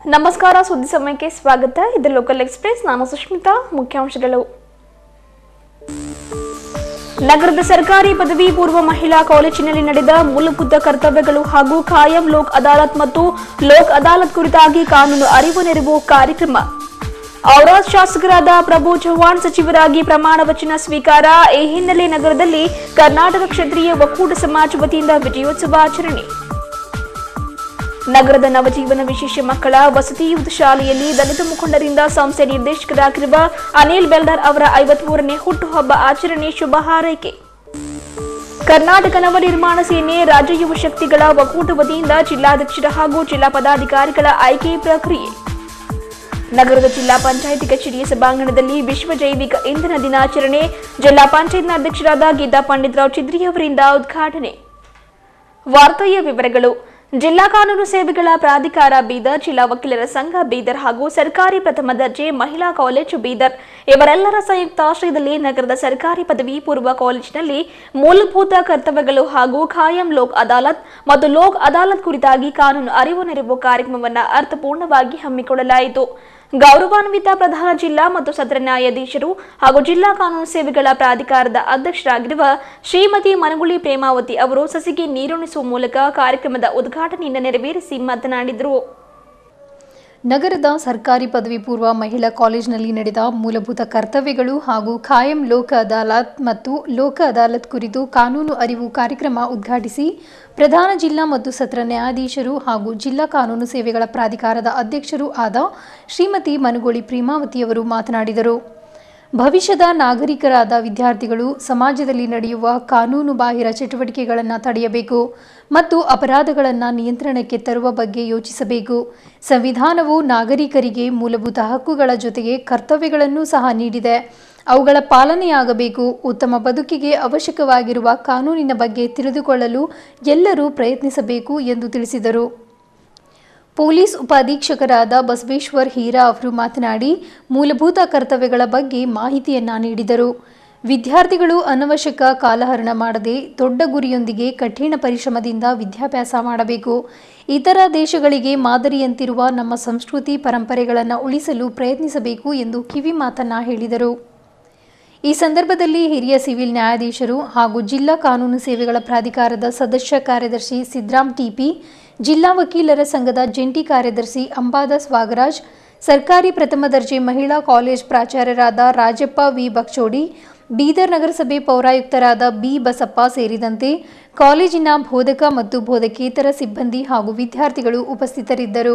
ನಮಸ್ಕಾರ ಸುದ್ದಿ ಸಮಯಕ್ಕೆ ಸ್ವಾಗತ ಇದು ಲೋಕಲ್ ಎಕ್ಸ್ಪ್ರೆಸ್ ನಾನು ಸುಷ್ಮಿತಾ ಮುಖ್ಯಾಂಶಗಳು ನಗರದ ಸರ್ಕಾರಿ ಪದವಿ ಪೂರ್ವ ಮಹಿಳಾ ಕಾಲೇಜಿನಲ್ಲಿ ನಡೆದ ಮೂಲಭೂತ ಕರ್ತವ್ಯಗಳು ಹಾಗೂ ಖಾಯಂ ಲೋಕ್ ಅದಾಲತ್ ಮತ್ತು ಲೋಕ್ ಅದಾಲತ್ ಕುರಿತಾಗಿ ಕಾನೂನು ಅರಿವು ನೆರವು ಕಾರ್ಯಕ್ರಮ ಔರಾದ್ ಶಾಸಕರಾದ ಪ್ರಭು ಚವ್ಹಾಣ್ ಸಚಿವರಾಗಿ ಪ್ರಮಾಣ ವಚನ ಸ್ವೀಕಾರ ಈ ಹಿನ್ನೆಲೆ ನಗರದಲ್ಲಿ ಕರ್ನಾಟಕ ಕ್ಷತ್ರಿಯ ಒಕ್ಕೂಟ ಸಮಾಜ ವತಿಯಿಂದ ವಿಜಯೋತ್ಸವ ಆಚರಣೆ ನಗರದ ನವಜೀವನ ವಿಶೇಷ ಮಕ್ಕಳ ವಸತಿ ಯುವತ ಶಾಲೆಯಲ್ಲಿ ದಲಿತ ಮುಖಂಡರಿಂದ ಸಂಸ್ಥೆ ನಿರ್ದೇಶಕರಾಗಿರುವ ಅನಿಲ್ ಬೆಲ್ಡರ್ ಅವರ ಐವತ್ಮೂರನೇ ಹುಟ್ಟುಹಬ್ಬ ಆಚರಣೆ ಶುಭ ಹಾರೈಕೆ ಕರ್ನಾಟಕ ನವನಿರ್ಮಾಣ ಸೇನೆ ರಾಜ್ಯ ಯುವ ಶಕ್ತಿಗಳ ಒಕ್ಕೂಟ ವತಿಯಿಂದ ಜಿಲ್ಲಾಧ್ಯಕ್ಷರ ಹಾಗೂ ಜಿಲ್ಲಾ ಪದಾಧಿಕಾರಿಗಳ ಆಯ್ಕೆ ಪ್ರಕ್ರಿಯೆ ನಗರದ ಜಿಲ್ಲಾ ಪಂಚಾಯಿತಿ ಕಚೇರಿಯ ಸಭಾಂಗಣದಲ್ಲಿ ವಿಶ್ವ ಜೈವಿಕ ಇಂಧನ ದಿನಾಚರಣೆ ಜಿಲ್ಲಾ ಪಂಚಾಯತ್ನ ಅಧ್ಯಕ್ಷರಾದ ಗೀತಾ ಪಂಡಿತರಾವ್ ಚಿದ್ರಿ ಅವರಿಂದ ಉದ್ಘಾಟನೆ ವಾರ್ತೆಯ ವಿವರಗಳು ಜಿಲ್ಲಾ ಕಾನೂನು ಸೇವೆಗಳ ಪ್ರಾಧಿಕಾರ ಬೀದರ್ ಜಿಲ್ಲಾ ವಕೀಲರ ಸಂಘ ಬೀದರ್ ಹಾಗೂ ಸರ್ಕಾರಿ ಪ್ರಥಮ ದರ್ಜೆ ಮಹಿಳಾ ಕಾಲೇಜು ಬೀದರ್ ಇವರೆಲ್ಲರ ಸಂಯುಕ್ತಾಶ್ರಯದಲ್ಲಿ ನಗರದ ಸರ್ಕಾರಿ ಪದವಿ ಪೂರ್ವ ಕಾಲೇಜಿನಲ್ಲಿ ಮೂಲಭೂತ ಕರ್ತವ್ಯಗಳು ಹಾಗೂ ಖಾಯಂ ಲೋಕ್ ಅದಾಲತ್ ಮತ್ತು ಲೋಕ್ ಅದಾಲತ್ ಕುರಿತಾಗಿ ಕಾನೂನು ಅರಿವು ನೆರವು ಕಾರ್ಯಕ್ರಮವನ್ನು ಅರ್ಥಪೂರ್ಣವಾಗಿ ಹಮ್ಮಿಕೊಳ್ಳಲಾಯಿತು ಗೌರವಾನ್ವಿತ ಪ್ರಧಾನ ಜಿಲ್ಲಾ ಮತ್ತು ಸತ್ರ ನ್ಯಾಯಾಧೀಶರು ಹಾಗೂ ಜಿಲ್ಲಾ ಕಾನೂನು ಸೇವೆಗಳ ಪ್ರಾಧಿಕಾರದ ಅಧ್ಯಕ್ಷರಾಗಿರುವ ಶ್ರೀಮತಿ ಮನಗುಳಿ ಪ್ರೇಮಾವತಿ ಅವರು ಸಸಿಗೆ ನೀರುಣಿಸುವ ಮೂಲಕ ಕಾರ್ಯಕ್ರಮದ ಉದ್ಘಾಟನೆಯನ್ನು ನೆರವೇರಿಸಿ ಮಾತನಾಡಿದರು ನಗರದ ಸರ್ಕಾರಿ ಪದವಿ ಪೂರ್ವ ಮಹಿಳಾ ಕಾಲೇಜಿನಲ್ಲಿ ನಡೆದ ಮೂಲಭೂತ ಕರ್ತವ್ಯಗಳು ಹಾಗೂ ಖಾಯಂ ಲೋಕ ಅದಾಲತ್ ಮತ್ತು ಲೋಕ ಅದಾಲತ್ ಕುರಿತು ಕಾನೂನು ಅರಿವು ಕಾರ್ಯಕ್ರಮ ಉದ್ಘಾಟಿಸಿ ಪ್ರಧಾನ ಜಿಲ್ಲಾ ಮತ್ತು ಸತ್ರ ನ್ಯಾಯಾಧೀಶರು ಹಾಗೂ ಜಿಲ್ಲಾ ಕಾನೂನು ಸೇವೆಗಳ ಪ್ರಾಧಿಕಾರದ ಅಧ್ಯಕ್ಷರು ಆದ ಶ್ರೀಮತಿ ಮನುಗೋಳಿ ಪ್ರೇಮಾವತಿಯವರು ಮಾತನಾಡಿದರು ಭವಿಷ್ಯದ ನಾಗರಿಕರಾದ ವಿದ್ಯಾರ್ಥಿಗಳು ಸಮಾಜದಲ್ಲಿ ನಡೆಯುವ ಕಾನೂನು ಬಾಹಿರ ಚಟುವಟಿಕೆಗಳನ್ನು ತಡೆಯಬೇಕು ಮತ್ತು ಅಪರಾಧಗಳನ್ನು ನಿಯಂತ್ರಣಕ್ಕೆ ತರುವ ಬಗ್ಗೆ ಯೋಚಿಸಬೇಕು ಸಂವಿಧಾನವು ನಾಗರಿಕರಿಗೆ ಮೂಲಭೂತ ಹಕ್ಕುಗಳ ಜೊತೆಗೆ ಕರ್ತವ್ಯಗಳನ್ನು ಸಹ ನೀಡಿದೆ ಅವುಗಳ ಪಾಲನೆಯಾಗಬೇಕು ಉತ್ತಮ ಬದುಕಿಗೆ ಅವಶ್ಯಕವಾಗಿರುವ ಕಾನೂನಿನ ಬಗ್ಗೆ ತಿಳಿದುಕೊಳ್ಳಲು ಎಲ್ಲರೂ ಪ್ರಯತ್ನಿಸಬೇಕು ಎಂದು ತಿಳಿಸಿದರು ಪೊಲೀಸ್ ಉಪಾಧೀಕ್ಷಕರಾದ ಬಸವೇಶ್ವರ್ ಹೀರಾ ಅವರು ಮಾತನಾಡಿ ಮೂಲಭೂತ ಕರ್ತವ್ಯಗಳ ಬಗ್ಗೆ ಮಾಹಿತಿಯನ್ನ ನೀಡಿದರು ವಿದ್ಯಾರ್ಥಿಗಳು ಅನವಶ್ಯಕ ಕಾಲಹರಣ ಮಾಡದೆ ದೊಡ್ಡ ಗುರಿಯೊಂದಿಗೆ ಕಠಿಣ ಪರಿಶ್ರಮದಿಂದ ವಿದ್ಯಾಭ್ಯಾಸ ಮಾಡಬೇಕು ಇತರ ದೇಶಗಳಿಗೆ ಮಾದರಿಯಂತಿರುವ ನಮ್ಮ ಸಂಸ್ಕೃತಿ ಪರಂಪರೆಗಳನ್ನು ಉಳಿಸಲು ಪ್ರಯತ್ನಿಸಬೇಕು ಎಂದು ಕಿವಿ ಮಾತನ್ನ ಹೇಳಿದರು ಈ ಸಂದರ್ಭದಲ್ಲಿ ಹಿರಿಯ ಸಿವಿಲ್ ನ್ಯಾಯಾಧೀಶರು ಹಾಗೂ ಜಿಲ್ಲಾ ಕಾನೂನು ಸೇವೆಗಳ ಪ್ರಾಧಿಕಾರದ ಸದಸ್ಯ ಕಾರ್ಯದರ್ಶಿ ಸಿದ್ರಾಮ್ ಟಿಪಿ ಜಿಲ್ಲಾ ವಕೀಲರ ಸಂಘದ ಜಂಟಿ ಕಾರ್ಯದರ್ಶಿ ಅಂಬಾದಾಸ್ ವಾಗರಾಜ್ ಸರ್ಕಾರಿ ಪ್ರಥಮ ದರ್ಜೆ ಮಹಿಳಾ ಕಾಲೇಜ್ ಪ್ರಾಚಾರ್ಯರಾದ ರಾಜಪ್ಪ ವಿ ಬಕ್ಚೋಡಿ ಬೀದರ್ ನಗರಸಭೆ ಪೌರಾಯುಕ್ತರಾದ ಬಿ ಬಸಪ್ಪ ಸೇರಿದಂತೆ ಕಾಲೇಜಿನ ಬೋಧಕ ಮತ್ತು ಬೋಧಕೇತರ ಸಿಬ್ಬಂದಿ ಹಾಗೂ ವಿದ್ಯಾರ್ಥಿಗಳು ಉಪಸ್ಥಿತರಿದ್ದರು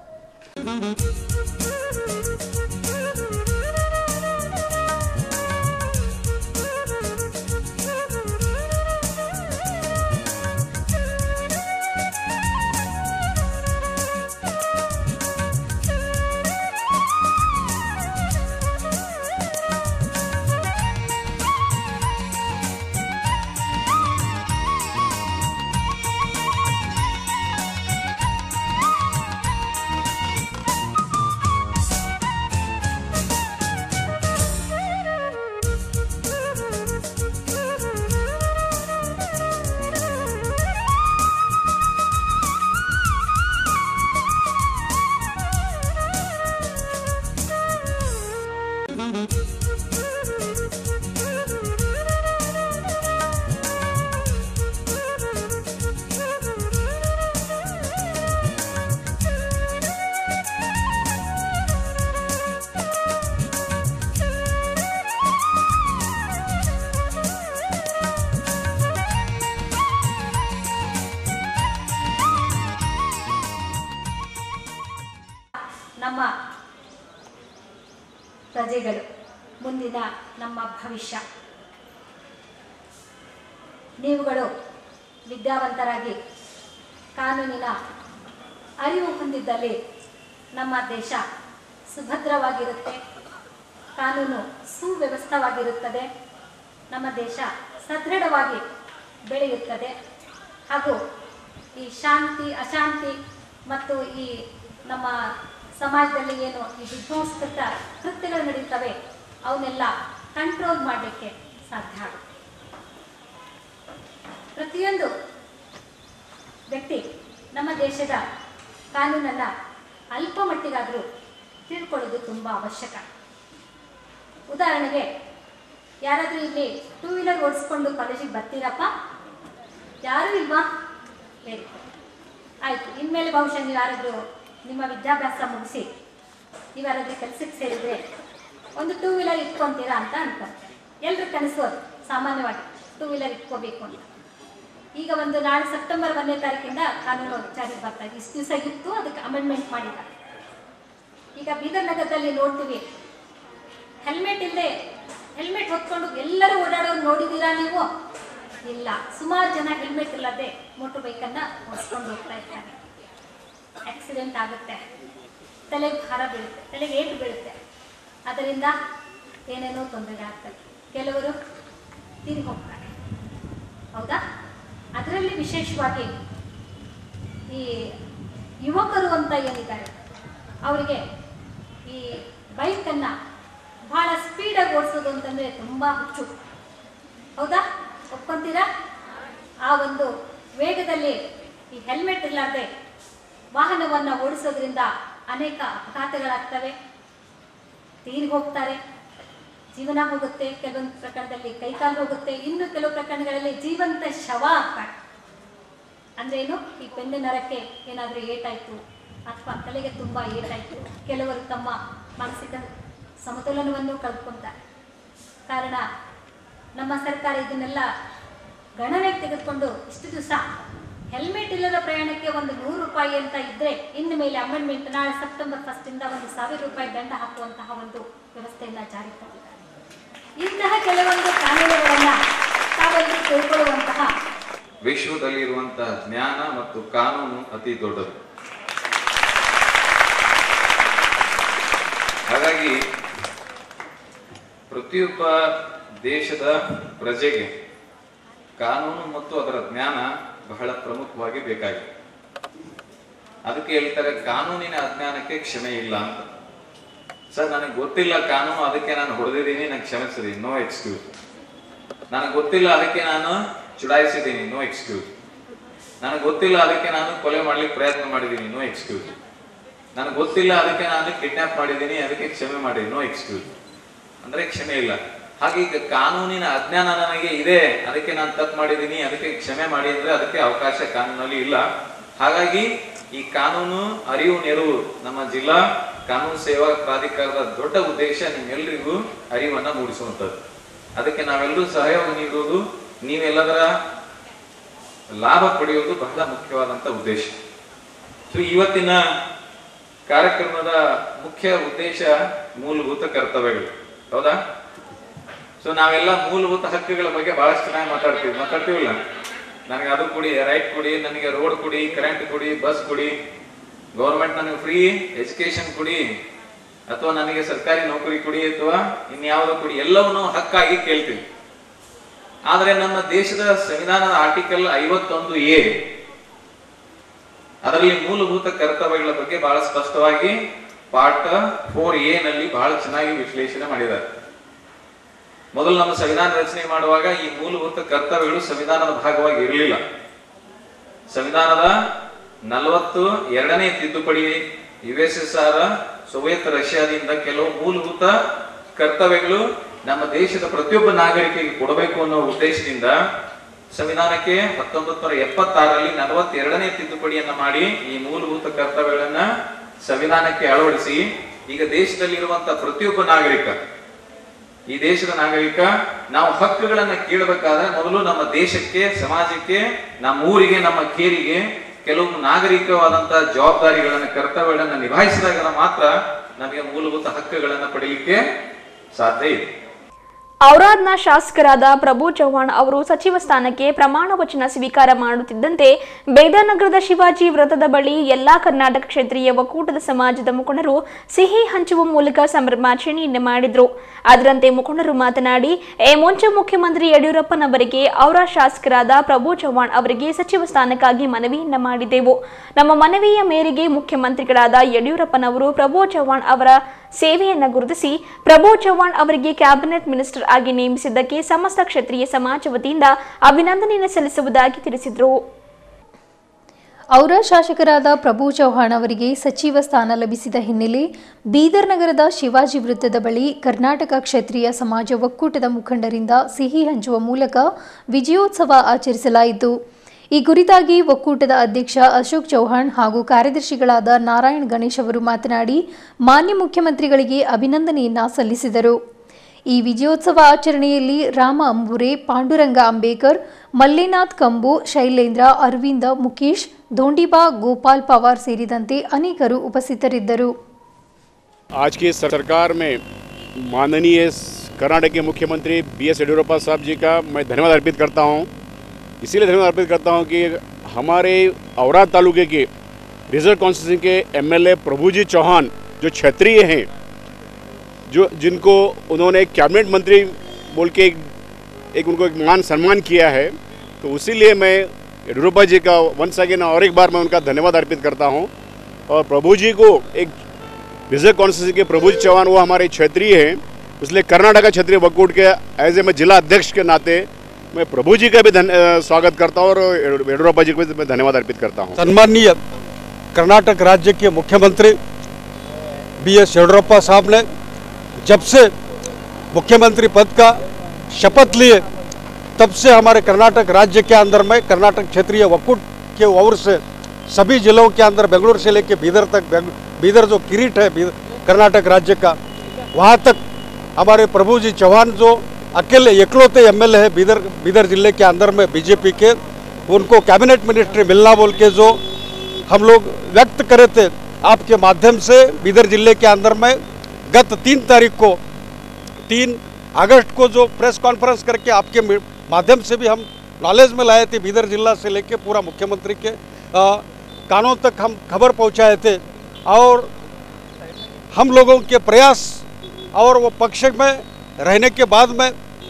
ನಮ್ಮ ಪ್ರಜೆಗಳು ಮುಂದಿನ ನಮ್ಮ ಭವಿಷ್ಯ ನೀವುಗಳು ವಿದ್ಯಾವಂತರಾಗಿ ಕಾನೂನಿನ ಅರಿವು ಹೊಂದಿದ್ದಲ್ಲಿ ನಮ್ಮ ದೇಶ ಸುಭದ್ರವಾಗಿರುತ್ತೆ ಕಾನೂನು ಸುವ್ಯವಸ್ಥವಾಗಿರುತ್ತದೆ ನಮ್ಮ ದೇಶ ಸದೃಢವಾಗಿ ಬೆಳೆಯುತ್ತದೆ ಹಾಗೂ ಈ ಶಾಂತಿ ಅಶಾಂತಿ ಮತ್ತು ಈ ನಮ್ಮ ಸಮಾಜದಲ್ಲಿ ಏನು ಈ ವಿಧ್ವಂಸಕ ಕೃತ್ಯಗಳು ನಡೀತವೆ ಅವನ್ನೆಲ್ಲ ಕಂಟ್ರೋಲ್ ಮಾಡಲಿಕ್ಕೆ ಸಾಧ್ಯ ಆಗುತ್ತೆ ಪ್ರತಿಯೊಂದು ವ್ಯಕ್ತಿ ನಮ್ಮ ದೇಶದ ಕಾನೂನನ್ನು ಅಲ್ಪ ಮಟ್ಟಿಗಾದರೂ ತಿಳ್ಕೊಳ್ಳೋದು ತುಂಬ ಅವಶ್ಯಕ ಉದಾಹರಣೆಗೆ ಯಾರಾದರೂ ಇಲ್ಲಿ ಟೂ ವೀಲರ್ ಓಡಿಸ್ಕೊಂಡು ಕಾಲೇಜಿಗೆ ಬರ್ತೀರಪ್ಪ ಯಾರೂ ಇಲ್ವಾ ವೆರಿ ಗುಡ್ ಆಯಿತು ಇನ್ಮೇಲೆ ಬಹುಶಃ ನೀವು ಯಾರಾದರೂ ನಿಮ್ಮ ವಿದ್ಯಾಭ್ಯಾಸ ಮುಗಿಸಿ ನೀವು ಯಾರಾದರೂ ಕೆಲಸಕ್ಕೆ ಸೇರಿದರೆ ಒಂದು ಟೂ ವೀಲರ್ ಇಟ್ಕೊತೀರಾ ಅಂತ ಅನ್ಕೊಂತಾರೆ ಎಲ್ಲರೂ ಕನಸು ಅದು ಸಾಮಾನ್ಯವಾಗಿ ಟೂ ವೀಲರ್ ಇಟ್ಕೋಬೇಕು ಅಂತ ಈಗ ಒಂದು ನಾಳೆ ಸೆಪ್ಟೆಂಬರ್ ಒಂದನೇ ತಾರೀಕಿಂದ ಕಾನೂನು ಜಾರಿಗೆ ಬರ್ತಾ ಇದೆ ಇಷ್ಟು ದಿವಸ ಇತ್ತು ಅದಕ್ಕೆ ಅಮೆಂಡ್ಮೆಂಟ್ ಮಾಡಿದ್ದಾರೆ ಈಗ ಬೀದರ್ ನಗರದಲ್ಲಿ ನೋಡ್ತೀವಿ ಹೆಲ್ಮೆಟ್ ಇಲ್ಲದೆ ಹೆಲ್ಮೆಟ್ ಹೊತ್ಕೊಂಡು ಎಲ್ಲರೂ ಓಡಾಡೋರು ನೋಡಿದ್ದೀರಾ ನೀವು ಇಲ್ಲ ಸುಮಾರು ಜನ ಹೆಲ್ಮೆಟ್ ಇಲ್ಲದೆ ಮೋಟರ್ ಬೈಕನ್ನು ಓಡಿಸ್ಕೊಂಡು ಹೋಗ್ತಾ ಇರ್ತಾರೆ ಆಕ್ಸಿಡೆಂಟ್ ಆಗುತ್ತೆ ತಲೆಗೆ ಭಾರ ಬೀಳುತ್ತೆ ತಲೆಗೆ ಏಟು ಬೀಳುತ್ತೆ ಅದರಿಂದ ಏನೇನೋ ತೊಂದರೆ ಆಗ್ತದೆ ಕೆಲವರು ತೀರಿ ಹೋಗ್ತಾರೆ ಹೌದಾ ಅದರಲ್ಲಿ ವಿಶೇಷವಾಗಿ ಈ ಯುವಕರು ಅಂತ ಏನಿದ್ದಾರೆ ಅವರಿಗೆ ಈ ಬೈಕನ್ನು ಬಹಳ ಸ್ಪೀಡಾಗಿ ಓಡಿಸೋದು ಅಂತಂದರೆ ತುಂಬ ಹುಚ್ಚು ಹೌದಾ ಒಪ್ಕೊಂತೀರಾ ಆ ಒಂದು ವೇಗದಲ್ಲಿ ಈ ಹೆಲ್ಮೆಟ್ ಇರಲಾರ್ದೆ ವಾಹನವನ್ನು ಓಡಿಸೋದ್ರಿಂದ ಅನೇಕ ಅಪಘಾತಗಳಾಗ್ತವೆ ತೀರಿ ಹೋಗ್ತಾರೆ ಜೀವನ ಹೋಗುತ್ತೆ ಕೆಲವೊಂದು ಪ್ರಕರಣದಲ್ಲಿ ಕೈಕಾಲು ಹೋಗುತ್ತೆ ಇನ್ನು ಕೆಲವು ಪ್ರಕರಣಗಳಲ್ಲಿ ಜೀವಂತ ಶವ ಆಗ್ತಾರೆ ಅಂದ್ರೆ ಏನು ಈ ಬೆನ್ನ ನರಕ್ಕೆ ಏನಾದರೂ ಏಟಾಯ್ತು ಅಥವಾ ತಲೆಗೆ ತುಂಬ ಏಟಾಯ್ತು ಕೆಲವರು ತಮ್ಮ ಮಾನಸಿಕ ಸಮತೋಲನವನ್ನು ಕಳ್ಕೊಂತಾರೆ ಕಾರಣ ನಮ್ಮ ಸರ್ಕಾರ ಇದನ್ನೆಲ್ಲ ಗಣನೆಗೆ ತೆಗೆದುಕೊಂಡು ಇಷ್ಟು ದಿವಸ ಹೆಲ್ಮೆಟ್ ಇಲ್ಲದ ಪ್ರಯಾಣಕ್ಕೆ ಒಂದು ನೂರು ರೂಪಾಯಿ ಅಂತ ಇದ್ರೆ ಇನ್ನು ಮೇಲೆ ಅಮೆಂಡ್ಮೆಂಟ್ ನಾಳೆ ಸೆಪ್ಟೆಂಬರ್ ಫಸ್ಟ್ ಇಂದ ಒಂದು ಸಾವಿರ ರೂಪಾಯಿ ದಂಡ ಹಾಕುವಂತಹ ಒಂದು ವ್ಯವಸ್ಥೆಯನ್ನ ಜಾರಿಗೆ ತಂದಿದ್ದಾರೆ ಇಂತಹ ಕೆಲವೊಂದು ಕಾನೂನುಗಳನ್ನ ತಾವೆಲ್ಲರೂ ತಿಳ್ಕೊಳ್ಳುವಂತಹ ವಿಶ್ವದಲ್ಲಿರುವಂತಹ ಜ್ಞಾನ ಮತ್ತು ಕಾನೂನು ಅತಿ ದೊಡ್ಡದು ಹಾಗಾಗಿ ಪ್ರತಿಯೊಬ್ಬ ದೇಶದ ಪ್ರಜೆಗೆ ಕಾನೂನು ಮತ್ತು ಅದರ ಜ್ಞಾನ ಬಹಳ ಪ್ರಮುಖವಾಗಿ ಬೇಕಾಗಿದೆ ಅದಕ್ಕೆ ಹೇಳ್ತಾರೆ ಕಾನೂನಿನ ಅಜ್ಞಾನಕ್ಕೆ ಕ್ಷಮೆ ಇಲ್ಲ ಅಂತ ಸರ್ ನನಗೆ ಗೊತ್ತಿಲ್ಲ ಕಾನೂನು ಅದಕ್ಕೆ ನಾನು ಹೊಡೆದಿದ್ದೀನಿ ನಂಗೆ ಕ್ಷಮಿಸಿರಿ ನೋ ಎಕ್ಸ್ಕ್ಯೂಸ್ ನನಗೆ ಗೊತ್ತಿಲ್ಲ ಅದಕ್ಕೆ ನಾನು ಚುಡಾಯಿಸಿದ್ದೀನಿ ನೋ ಎಕ್ಸ್ಕ್ಯೂಸ್ ನನಗೆ ಗೊತ್ತಿಲ್ಲ ಅದಕ್ಕೆ ನಾನು ಕೊಲೆ ಮಾಡ್ಲಿಕ್ಕೆ ಪ್ರಯತ್ನ ಮಾಡಿದ್ದೀನಿ ನೋ ಎಕ್ಸ್ಕ್ಯೂಸ್ ನನಗೆ ಗೊತ್ತಿಲ್ಲ ಅದಕ್ಕೆ ನಾನು ಕಿಡ್ನಾಪ್ ಮಾಡಿದ್ದೀನಿ ಅದಕ್ಕೆ ಕ್ಷಮೆ ಮಾಡಿ ನೋ ಎಕ್ಸ್ಕ್ಯೂಸ್ ಅಂದ್ರೆ ಕ್ಷಮೆ ಇಲ್ಲ ಹಾಗೆ ಈಗ ಕಾನೂನಿನ ಅಜ್ಞಾನ ನನಗೆ ಇದೆ ಅದಕ್ಕೆ ನಾನು ತಪ್ಪು ಮಾಡಿದ್ದೀನಿ ಅದಕ್ಕೆ ಕ್ಷಮೆ ಮಾಡಿ ಅಂದ್ರೆ ಅದಕ್ಕೆ ಅವಕಾಶ ಕಾನೂನಲ್ಲಿ ಇಲ್ಲ ಹಾಗಾಗಿ ಈ ಕಾನೂನು ಅರಿವು ನೆರವು ನಮ್ಮ ಜಿಲ್ಲಾ ಕಾನೂನು ಸೇವಾ ಪ್ರಾಧಿಕಾರದ ದೊಡ್ಡ ಉದ್ದೇಶ ನಿಮ್ಮೆಲ್ಲರಿಗೂ ಅರಿವನ್ನ ಮೂಡಿಸುವಂಥದ್ದು ಅದಕ್ಕೆ ನಾವೆಲ್ಲರೂ ಸಹಯೋಗ ನೀಡುವುದು ನೀವೆಲ್ಲದರ ಲಾಭ ಪಡೆಯುವುದು ಬಹಳ ಮುಖ್ಯವಾದಂತ ಉದ್ದೇಶ ಸೊ ಇವತ್ತಿನ ಕಾರ್ಯಕ್ರಮದ ಮುಖ್ಯ ಉದ್ದೇಶ ಮೂಲಭೂತ ಕರ್ತವ್ಯಗಳು ಹೌದಾ ಸೊ ನಾವೆಲ್ಲ ಮೂಲಭೂತ ಹಕ್ಕುಗಳ ಬಗ್ಗೆ ಬಹಳಷ್ಟು ಚೆನ್ನಾಗಿ ಮಾತಾಡ್ತೀವಿ ಮಾತಾಡ್ತೀವಿಲ್ಲ ನನಗೆ ಅದು ಕೊಡಿ ರೈಟ್ ಕೊಡಿ ನನಗೆ ರೋಡ್ ಕೊಡಿ ಕರೆಂಟ್ ಕೊಡಿ ಬಸ್ ಕೊಡಿ ಗೌರ್ಮೆಂಟ್ ನನಗೆ ಫ್ರೀ ಎಜುಕೇಶನ್ ಕೊಡಿ ಅಥವಾ ನನಗೆ ಸರ್ಕಾರಿ ನೌಕರಿ ಕೊಡಿ ಅಥವಾ ಇನ್ಯಾವುದೋ ಕೊಡಿ ಎಲ್ಲವನ್ನೂ ಹಕ್ಕಾಗಿ ಕೇಳ್ತೀವಿ ಆದರೆ ನಮ್ಮ ದೇಶದ ಸಂವಿಧಾನದ ಆರ್ಟಿಕಲ್ ಐವತ್ತೊಂದು ಎ ಅದರಲ್ಲಿ ಮೂಲಭೂತ ಕರ್ತವ್ಯಗಳ ಬಗ್ಗೆ ಬಹಳ ಸ್ಪಷ್ಟವಾಗಿ ಪಾಠ ಫೋರ್ ಎ ನಲ್ಲಿ ಬಹಳ ಚೆನ್ನಾಗಿ ವಿಶ್ಲೇಷಣೆ ಮಾಡಿದ್ದಾರೆ ಮೊದಲು ನಮ್ಮ ಸಂವಿಧಾನ ರಚನೆ ಮಾಡುವಾಗ ಈ ಮೂಲಭೂತ ಕರ್ತವ್ಯಗಳು ಸಂವಿಧಾನದ ಭಾಗವಾಗಿ ಇರಲಿಲ್ಲ ಸಂವಿಧಾನದ ನಲವತ್ತು ಎರಡನೇ ತಿದ್ದುಪಡಿ U S S R Soviet ರಷ್ಯಾದಿಂದ ಕೆಲವು ಮೂಲಭೂತ ಕರ್ತವ್ಯಗಳು ನಮ್ಮ ದೇಶದ ಪ್ರತಿಯೊಬ್ಬ ನಾಗರಿಕರಿಗೆ ಕೊಡಬೇಕು ಅನ್ನೋ ಉದ್ದೇಶದಿಂದ ಸಂವಿಧಾನಕ್ಕೆ ಹತ್ತೊಂಬತ್ತು ನೂರ ಎಪ್ಪತ್ತಾರರಲ್ಲಿ ನಲವತ್ತೆರಡನೇ ತಿದ್ದುಪಡಿಯನ್ನ ಮಾಡಿ ಈ ಮೂಲಭೂತ ಕರ್ತವ್ಯಗಳನ್ನ ಸಂವಿಧಾನಕ್ಕೆ ಅಳವಡಿಸಿ ಈಗ ದೇಶದಲ್ಲಿರುವಂತಹ ಪ್ರತಿಯೊಬ್ಬ ನಾಗರಿಕ ಈ ದೇಶದ ನಾಗರಿಕ ನಾವು ಹಕ್ಕುಗಳನ್ನ ಕೇಳಬೇಕಾದ್ರೆ ಮೊದಲು ನಮ್ಮ ದೇಶಕ್ಕೆ ಸಮಾಜಕ್ಕೆ ನಮ್ಮ ಊರಿಗೆ ನಮ್ಮ ಕೇರಿಗೆ ಕೆಲವು ನಾಗರಿಕವಾದಂತಹ ಜವಾಬ್ದಾರಿಗಳನ್ನ ಕರ್ತವ್ಯಗಳನ್ನ ನಿಭಾಯಿಸಿದಾಗ ಮಾತ್ರ ನಮಗೆ ಮೂಲಭೂತ ಹಕ್ಕುಗಳನ್ನ ಪಡೆಯಲಿಕ್ಕೆ ಸಾಧ್ಯ ಇದೆ ಔರಾದ್ನ ಶಾಸಕರಾದ ಪ್ರಭು ಚವ್ಹಾಣ್ ಅವರು ಸಚಿವ ಸ್ಥಾನಕ್ಕೆ ಪ್ರಮಾಣ ವಚನ ಸ್ವೀಕಾರ ಮಾಡುತ್ತಿದ್ದಂತೆ ಬೇದಾನಗರದ ಶಿವಾಜಿ ವೃತ್ತದ ಬಳಿ ಎಲ್ಲಾ ಕರ್ನಾಟಕ ಕ್ಷೇತ್ರೀಯ ಒಕ್ಕೂಟದ ಸಮಾಜದ ಮುಖಂಡರು ಸಿಹಿ ಹಂಚುವ ಮೂಲಕ ಸಂಭ್ರಮಾಚರಣೆಯನ್ನು ಮಾಡಿದ್ರು ಅದರಂತೆ ಮುಖಂಡರು ಮಾತನಾಡಿ ಎ ಮುಂಚೆ ಮುಖ್ಯಮಂತ್ರಿ ಯಡಿಯೂರಪ್ಪನವರಿಗೆ ಅವರ ಶಾಸಕರಾದ ಪ್ರಭು ಚವ್ಹಾಣ್ ಅವರಿಗೆ ಸಚಿವ ಸ್ಥಾನಕ್ಕಾಗಿ ಮನವಿಯನ್ನ ಮಾಡಿದೆವು ನಮ್ಮ ಮನವಿಯ ಮೇರೆಗೆ ಮುಖ್ಯಮಂತ್ರಿಗಳಾದ ಯಡಿಯೂರಪ್ಪನವರು ಪ್ರಭು ಚವ್ಹಾಣ್ ಅವರ ಸೇವೆಯನ್ನ ಗುರುತಿಸಿ ಪ್ರಭು ಚವ್ಹಾಣ್ ಅವರಿಗೆ ಕ್ಯಾಬಿನೆಟ್ ಮಿನಿಸ್ಟರ್ ಆಗಿ ನೇಮಿಸಿದ್ದಕ್ಕೆ ಸಮಸ್ತ ಕ್ಷತ್ರಿಯ ಸಮಾಜ ವತಿಯಿಂದ ಅಭಿನಂದನೆಯನ್ನು ಸಲ್ಲಿಸುವುದಾಗಿ ತಿಳಿಸಿದರು ಔರ ಶಾಸಕರಾದ ಪ್ರಭು ಚೌಹಾಣ್ ಅವರಿಗೆ ಸಚಿವ ಸ್ಥಾನ ಲಭಿಸಿದ ಹಿನ್ನೆಲೆ ಬೀದರ್ ನಗರದ ಶಿವಾಜಿ ವೃತ್ತದ ಬಳಿ ಕರ್ನಾಟಕ ಕ್ಷತ್ರಿಯ ಸಮಾಜ ಒಕ್ಕೂಟದ ಮುಖಂಡರಿಂದ ಸಿಹಿ ಹಂಚುವ ಮೂಲಕ ವಿಜಯೋತ್ಸವ ಆಚರಿಸಲಾಯಿತು ಈ ಕುರಿತಾಗಿ ಒಕ್ಕೂಟದ ಅಧ್ಯಕ್ಷ ಅಶೋಕ್ ಚೌಹಾಣ್ ಹಾಗೂ ಕಾರ್ಯದರ್ಶಿಗಳಾದ ನಾರಾಯಣ್ ಗಣೇಶ್ ಅವರು ಮಾತನಾಡಿ ಮಾನ್ಯ ಮುಖ್ಯಮಂತ್ರಿಗಳಿಗೆ ಅಭಿನಂದನೆಯನ್ನ ಸಲ್ಲಿಸಿದರು ಈ ವಿಜಯೋತ್ಸವ ಆಚರಣೆಯಲ್ಲಿ ರಾಮ ಅಂಬುರೆ ಪಾಂಡುರಂಗ ಅಂಬೇಕರ್ ಮಲ್ಲೇನಾಥ್ ಕಂಬು ಶೈಲೇಂದ್ರ ಅರವಿಂದ ಮುಖೇಶ್ ಧೋಂಡಿಬಾ ಗೋಪಾಲ್ ಪವಾರ್ ಸೇರಿದಂತೆ ಅನೇಕರು ಉಪಸ್ಥಿತರಿದ್ದರು आज की सरकार में माननीय कर्नाटक के मुख्यमंत्री बी एस येडियुरप्पा साहब जी का मैं धन्यवाद अर्पित करता हूं इसीलिए धन्यवाद अर्पित करता हूं कि हमारे औराद तालुके के रिजर्व काउंसिल के एमएलए प्रभुजी चौहान जो क्षेत्रीय हैं जो जिनको उन्होंने एक कैबिनेट मंत्री बोल के एक, एक उनको एक मान सम्मान किया है तो उसीलिए मैं येडियुरप्पा जी का वंस अगेन और एक बार मैं उनका धन्यवाद अर्पित करता हूँ और प्रभु जी को एक रिजर्व काउंसिल के प्रभु जी चौहान वो हमारे क्षेत्रीय हैं इसलिए कर्नाटका क्षेत्रीय वकूट के एज ए मैं जिला अध्यक्ष के नाते मैं प्रभु जी का भी धन, अ, स्वागत करता हूँ और येडियुरप्पा जी को भी मैं धन्यवाद अर्पित करता हूँ सन्माननीय कर्नाटक राज्य के मुख्यमंत्री बी एस येडियुरप्पा साहब ने जब से मुख्यमंत्री पद का शपथ लिए तब से हमारे कर्नाटक राज्य के अंदर में कर्नाटक क्षेत्रीय वकूट के ओर से सभी जिलों के अंदर बेंगलुरु से लेकर बीदर तक बेंग- बीदर जो किरीट है बीदर- कर्नाटक राज्य का वहाँ तक हमारे प्रभु जी चौहान जो अकेले इकलौते एमएलए है बीदर बीदर जिले के अंदर में बीजेपी के उनको कैबिनेट मिनिस्ट्री मिलना बोल के जो हम लोग व्यक्त करे थे आपके माध्यम से बीदर जिले के अंदर में गत तीन तारीख को तीन अगस्त को जो प्रेस कॉन्फ्रेंस करके आपके मि- माध्यम से भी हम नॉलेज में लाए थे बीदर जिला से लेके पूरा मुख्यमंत्री के अ, कानों तक हम खबर पहुंचाए थे और हम लोगों के प्रयास और वो पक्ष में रहने के बाद में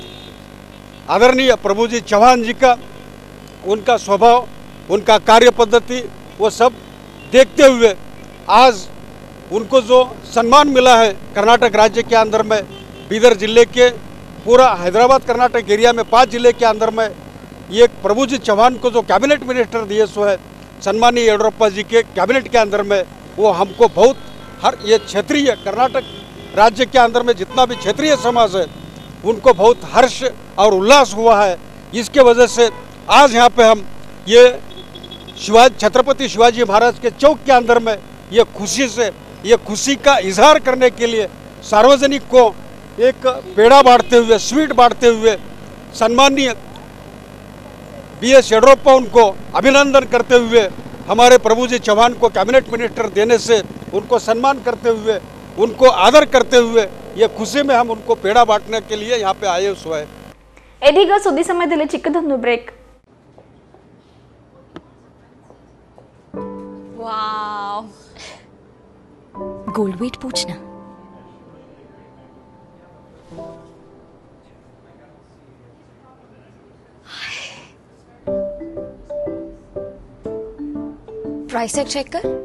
आदरणीय प्रभु जी चौहान जी का उनका स्वभाव उनका कार्य पद्धति वो सब देखते हुए आज उनको जो सम्मान मिला है कर्नाटक राज्य के अंदर में बीदर जिले के पूरा हैदराबाद कर्नाटक एरिया में पांच जिले के अंदर में ये प्रभु जी चौहान को जो कैबिनेट मिनिस्टर दिए सो है सम्मानीय येडियुरप्पा जी के कैबिनेट के अंदर में वो हमको बहुत हर ये क्षेत्रीय कर्नाटक राज्य के अंदर में जितना भी क्षेत्रीय समाज है उनको बहुत हर्ष और उल्लास हुआ है इसके वजह से आज यहाँ पे हम ये शिवाजी छत्रपति शिवाजी महाराज के चौक के अंदर में ये खुशी से ये खुशी का इजहार करने के लिए सार्वजनिक को एक पेड़ा बांटते हुए स्वीट बांटते हुए सम्मानीय बी एस येडियुरप्पा उनको अभिनंदन करते हुए हमारे प्रभु जी चौहान को कैबिनेट मिनिस्टर देने से उनको सम्मान करते हुए उनको आदर करते हुए ये खुशी में हम उनको पेड़ा बांटने के लिए यहाँ पे आए हुए हैं ಇದೀಗ ಸುದ್ದಿ ಸಮಯದಲ್ಲಿ ಚಿಕ್ಕದೊಂದು ಬ್ರೇಕ್ वाव गोल्ड वेट पूछना प्राइस टैग चेक कर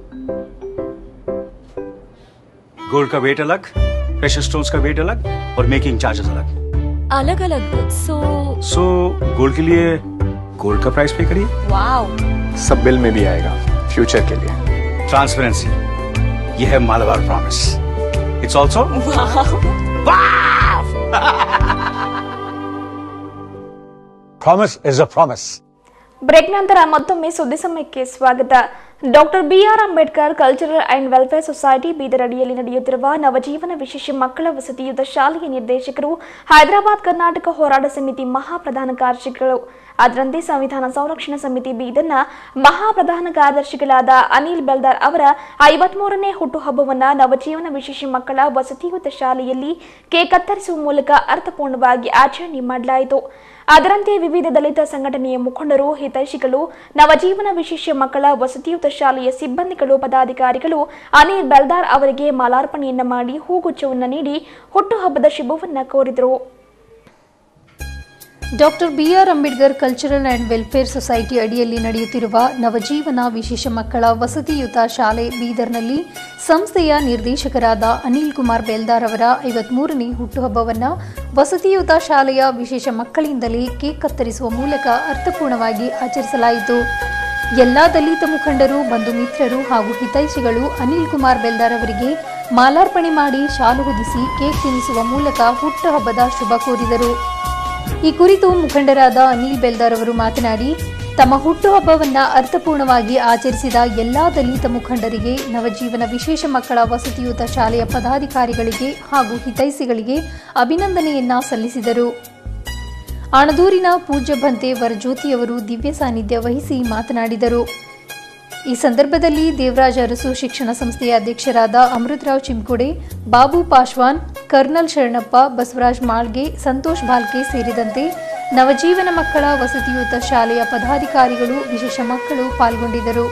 गोल्ड का वेट अलग प्रेशर स्टोन्स का वेट अलग और मेकिंग चार्जेस अलग अलग अलग सो सो गोल्ड के लिए गोल्ड का प्राइस पे करिए वाव सब बिल में भी आएगा फ्यूचर के लिए ट्रांसपेरेंसी ये है Malabar promise it's also promise is a promise break ನಂತರ ಮತ್ತೊಮ್ಮೆ ಸುದ್ದಿ ಸಮಯಕ್ಕೆ ಸ್ವಾಗತ doctor B R Ambedkar cultural and welfare society Bidar ಅಡಿಯಲ್ಲಿ ನಡೆಯುತ್ತಿರುವ ನವಜೀವನ ವಿಶೇಷ ಮಕ್ಕಳ ವಸತಿಯುತ ಶಾಲೆಯ ನಿರ್ದೇಶಕರು ಹೈದರಾಬಾದ್ ಕರ್ನಾಟಕ ಹೋರಾಟ ಸಮಿತಿ ಮಹಾಪ್ರಧಾನ ಕಾರ್ಯದರ್ಶಿಗಳು ಅದರಂತೆ ಸಂವಿಧಾನ ಸಂರಕ್ಷಣಾ ಸಮಿತಿ ಬೀದರ್ನ ಮಹಾಪ್ರಧಾನ ಕಾರ್ಯದರ್ಶಿಗಳಾದ ಅನಿಲ್ ಬೆಲ್ದಾರ್ ಅವರ ಐವತ್ಮೂರನೇ ಹುಟ್ಟುಹಬ್ಬವನ್ನ ನವಜೀವನ ವಿಶೇಷ ಮಕ್ಕಳ ವಸತಿಯುತ ಶಾಲೆಯಲ್ಲಿ ಕೇಕ್ ಕತ್ತರಿಸುವ ಮೂಲಕ ಅರ್ಥಪೂರ್ಣವಾಗಿ ಆಚರಣೆ ಮಾಡಲಾಯಿತು ಅದರಂತೆ ವಿವಿಧ ದಲಿತ ಸಂಘಟನೆಯ ಮುಖಂಡರು ಹಿತೈಷಿಗಳು ನವಜೀವನ ವಿಶೇಷ ಮಕ್ಕಳ ವಸತಿಯುತ ಶಾಲೆಯ ಸಿಬ್ಬಂದಿಗಳು ಪದಾಧಿಕಾರಿಗಳು ಅನಿಲ್ ಬೆಲ್ದಾರ್ ಅವರಿಗೆ ಮಾಲಾರ್ಪಣೆಯನ್ನ ಮಾಡಿ ಹೂಗುಚ್ಛವನ್ನ ನೀಡಿ ಹುಟ್ಟುಹಬ್ಬದ ಶುಭವನ್ನ ಕೋರಿದರು doctor B R Ambedkar cultural and welfare society ಅಡಿಯಲ್ಲಿ ನಡೆಯುತ್ತಿರುವ ನವಜೀವನ ವಿಶೇಷ ಮಕ್ಕಳ ವಸತಿಯುತ ಶಾಲೆ ಬೀದರ್ನಲ್ಲಿ ಸಂಸ್ಥೆಯ ನಿರ್ದೇಶಕರಾದ ಅನಿಲ್ ಕುಮಾರ್ ಬೆಲ್ದಾರ್ ಅವರ ಐವತ್ಮೂರನೇ ಹುಟ್ಟುಹಬ್ಬವನ್ನು ವಸತಿಯುತ ಶಾಲೆಯ ವಿಶೇಷ ಮಕ್ಕಳಿಂದಲೇ ಕೇಕ್ ಕತ್ತರಿಸುವ ಮೂಲಕ ಅರ್ಥಪೂರ್ಣವಾಗಿ ಆಚರಿಸಲಾಯಿತು ಎಲ್ಲಾ ದಲಿತ ಮುಖಂಡರು ಬಂಧು ಮಿತ್ರರು ಹಾಗೂ ಹಿತೈಷಿಗಳು ಅನಿಲ್ ಕುಮಾರ್ ಬೆಲ್ದಾರ್ ಅವರಿಗೆ ಮಾಲಾರ್ಪಣೆ ಮಾಡಿ ಶಾಲು ಹೊದಿಸಿ ಕೇಕ್ ತಿನ್ನಿಸುವ ಮೂಲಕ ಹುಟ್ಟುಹಬ್ಬದ ಶುಭ ಕೋರಿದರು ಈ ಕುರಿತು ಮುಖಂಡರಾದ ಅನಿಲ್ ಬೆಲ್ದಾರ್ ಅವರು ಮಾತನಾಡಿ ತಮ್ಮ ಹುಟ್ಟುಹಬ್ಬವನ್ನ ಅರ್ಥಪೂರ್ಣವಾಗಿ ಆಚರಿಸಿದ ಎಲ್ಲಾ ದಲಿತ ಮುಖಂಡರಿಗೆ ನವಜೀವನ ವಿಶೇಷ ಮಕ್ಕಳ ವಸತಿಯುತ ಶಾಲೆಯ ಪದಾಧಿಕಾರಿಗಳಿಗೆ ಹಾಗೂ ಹಿತೈಷಿಗಳಿಗೆ ಅಭಿನಂದನೆಯನ್ನ ಸಲ್ಲಿಸಿದರು ಆಣದೂರಿನ ಪೂಜ್ಯ ಭಂತೆ ವರಜ್ಯೋತಿಯವರು ದಿವ್ಯ ಸಾನ್ನಿಧ್ಯ ವಹಿಸಿ ಮಾತನಾಡಿದರು ಈ ಸಂದರ್ಭದಲ್ಲಿ ದೇವರಾಜ ಅರಸು ಶಿಕ್ಷಣ ಸಂಸ್ಥೆಯ ಅಧ್ಯಕ್ಷರಾದ ಅಮೃತರಾವ್ ಚಿಮ್ಕುಡೆ ಬಾಬು ಪಾಶ್ವಾನ್ ಕರ್ನಲ್ ಶರಣಪ್ಪ ಬಸವರಾಜ್ ಮಾಳ್ಗೆ ಸಂತೋಷ್ ಬಾಲ್ಕೆ ಸೇರಿದಂತೆ ನವಜೀವನ ಮಕ್ಕಳ ವಸತಿಯುತ ಶಾಲೆಯ ಪದಾಧಿಕಾರಿಗಳು ವಿಶೇಷ ಮಕ್ಕಳು ಪಾಲ್ಗೊಂಡಿದ್ದರು